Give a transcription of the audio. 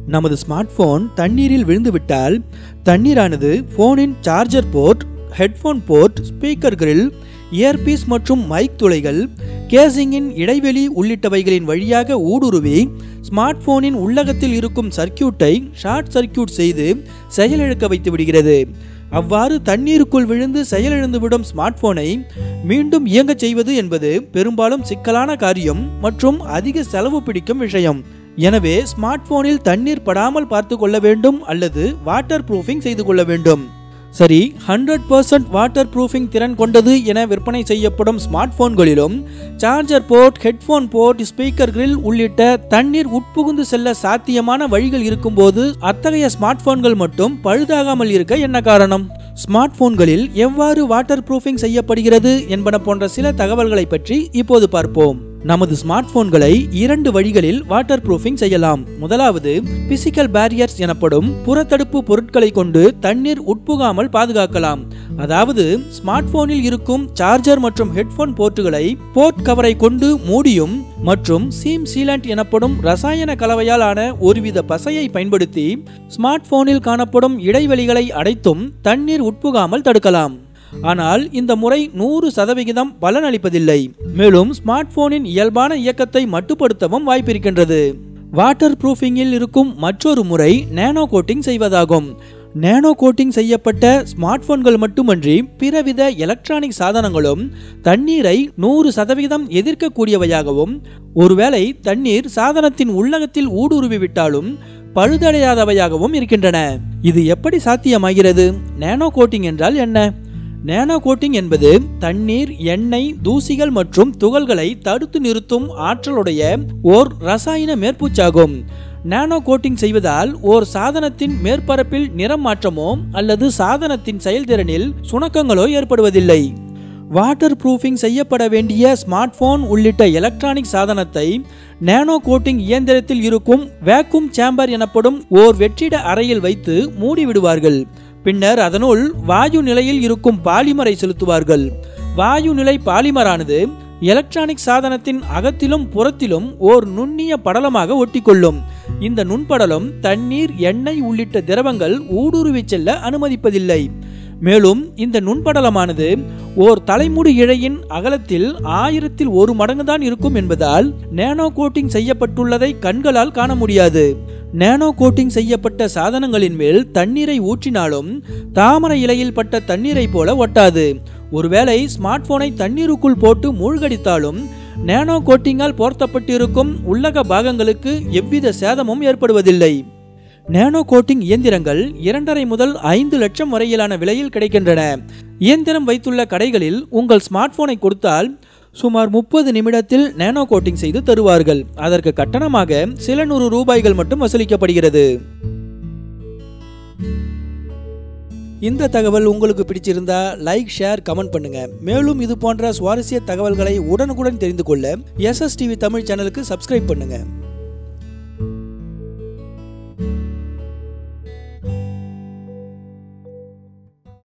நமது smart phone தண்ணீரில் விழுந்துவிட்டால் தண்ணீரானது போனின் charger port headphone port speaker grill earpiece மற்றும் மைக் துளைகள் கேசிங்கின் இடைவெளி உள்ளிட்டவைகளின் வழியாக ஊடுருவி ஸ்மார்ட் போனின் உள்ளகத்தில் இருக்கும் சர்க்கியூட்டை ஷார்ட் சர்க்கியூட் செய்து செயலிழக்க வைத்து விடுகிறது அவ்வாறு தண்ணீருக்குள் விழுந்து செயலிழந்துவிடும் ஸ்மார்ட் போனை மீண்டும் இயங்கச் செய்வது என்பது பெரும்பாலும் சிக்கலான காரியம் மற்றும் அதிக செலவு பிடிக்கும் விஷயம் எனவே ஸ்மார்ட் போனில் தண்ணீர் படாமல் பார்த்து கொள்ள வேண்டும் அல்லது வாட்டர் ப்ரூஃபிங் செய்து கொள்ள வேண்டும் சரி ஹண்ட்ரட் பர்சன்ட் வாட்டர் ப்ரூஃபிங் திறன் கொண்டது என விற்பனை செய்யப்படும் ஸ்மார்ட் போன்களிலும் charger port headphone port speaker grill உள்ளிட்ட தண்ணீர் உட்புகுந்து செல்ல சாத்தியமான வழிகள் இருக்கும்போது அத்தகைய ஸ்மார்ட் போன்கள் மட்டும் பழுதாகாமல் இருக்க என்ன காரணம் ஸ்மார்ட் போன்களில் எவ்வாறு வாட்டர் ப்ரூஃபிங் செய்யப்படுகிறது என்பன போன்ற சில தகவல்களை பற்றி இப்போது பார்ப்போம் நமது ஸ்மார்ட் போன்களை இரண்டு வழிகளில் வாட்டர் ப்ரூஃபிங் செய்யலாம் முதலாவது பிசிக்கல் பேரியர்ஸ் எனப்படும் புறத்தடுப்பு பொருட்களை கொண்டு தண்ணீர் உட்புகாமல் பாதுகாக்கலாம் அதாவது ஸ்மார்ட் போனில் இருக்கும் சார்ஜர் மற்றும் ஹெட்போன் போர்ட்டுகளை போர்ட் கவரை கொண்டு மூடியும் மற்றும் சீம் சீலண்ட் எனப்படும் ரசாயன கலவையால் ஆன ஒருவித பசையை பயன்படுத்தி ஸ்மார்ட் போனில் காணப்படும் இடைவெளிகளை அடைத்தும் தண்ணீர் உட்புகாமல் தடுக்கலாம் ஆனால் இந்த முறை நூறு சதவிகிதம் பலனளிப்பதில்லை மேலும் ஸ்மார்ட் போனின் இயல்பான இயக்கத்தை மட்டுப்படுத்தவும் வாய்ப்பிருக்கின்றது வாட்டர் ப்ரூஃபிங்கில் இருக்கும் மற்றொரு முறை நேனோ கோட்டிங் செய்வதாகும் நேனோ கோட்டிங் செய்யப்பட்ட ஸ்மார்ட் போன்கள் மட்டுமன்றி பிறவித எலக்ட்ரானிக் சாதனங்களும் தண்ணீரை நூறு சதவிகிதம் எதிர்க்கக்கூடியவையாகவும் ஒருவேளை தண்ணீர் சாதனத்தின் உள்ளகத்தில் ஊடுருவி விட்டாலும் பழுதடையாதவையாகவும் இருக்கின்றன இது எப்படி சாத்தியமாகிறது நேனோ கோட்டிங் என்றால் என்ன நேனோ கோட்டிங் என்பது தண்ணீர் எண்ணெய் தூசிகள் மற்றும் துகள்களை தடுத்து நிறுத்தும் ஆற்றலுடைய ஓர் ரசாயன மேற்பூச்சாகும் நானோ கோட்டிங் செய்வதால் ஓர் சாதனத்தின் மேற்பரப்பில் நிறம் மாற்றமோ அல்லது சாதனத்தின் செயல்திறனில் சுணக்கங்களோ ஏற்படுவதில்லை வாட்டர் ப்ரூஃபிங் செய்யப்பட வேண்டிய ஸ்மார்ட் போன் உள்ளிட்ட எலக்ட்ரானிக் சாதனத்தை நேனோ கோட்டிங் இயந்திரத்தில் இருக்கும் வேக்கும் சேம்பர் எனப்படும் ஓர் வெற்றிட அறையில் வைத்து மூடி விடுவார்கள் பின்னர் அதனுள் வாயு நிலையில் இருக்கும் பாலிமரை செலுத்துவார்கள் வாயு நிலை பாலிமரானது எலக்ட்ரானிக் சாதனத்தின் அகத்திலும் புறத்திலும் ஓர் நுண்ணிய படலமாக ஒட்டிக்கொள்ளும் இந்த நுண்படலம் தண்ணீர் எண்ணெய் உள்ளிட்ட திரவங்கள் ஊடுருவி செல்ல அனுமதிப்பதில்லை மேலும் இந்த நுண்படலமானது ஓர் தலைமுடி இழையின் அகலத்தில் ஆயிரத்தில் ஒரு மடங்கு தான் இருக்கும் என்பதால் நேனோ கோட்டிங் செய்யப்பட்டுள்ளதை கண்களால் காண முடியாது நேனோ கோட்டிங் செய்யப்பட்ட சாதனங்களின் மேல் தண்ணீரை ஊற்றினாலும் தாமரை இலையில் பட்ட தண்ணீரை போல ஒட்டாது ஒருவேளை ஸ்மார்ட் போனை தண்ணீருக்குள் போட்டு மூழ்கடித்தாலும் நேனோ கோட்டிங்கால் போர்த்தப்பட்டிருக்கும் உள்ளக பாகங்களுக்கு எவ்வித சேதமும் ஏற்படுவதில்லை நேனோ கோட்டிங் இயந்திரங்கள் இரண்டரை முதல் ஐந்து லட்சம் வரையிலான விலையில் கிடைக்கின்றன இயந்திரம் வைத்துள்ள கடைகளில் உங்கள் ஸ்மார்ட் போனை கொடுத்தால் சுமார் முப்பது நிமிடத்தில் நேனோ கோட்டிங் செய்து தருவார்கள் அதற்கு கட்டணமாக சில நூறு ரூபாய்கள் மட்டும் வசூலிக்கப்படுகிறது இந்த தகவல் உங்களுக்கு பிடிச்சிருந்தா லைக் ஷேர் கமெண்ட் பண்ணுங்க மேலும் இது போன்ற சுவாரஸ்ய தகவல்களை உடனுக்குடன் தெரிந்து கொள்ள எஸ்எஸ் டிவி தமிழ் சேனலுக்கு சப்ஸ்கிரைப் பண்ணுங்க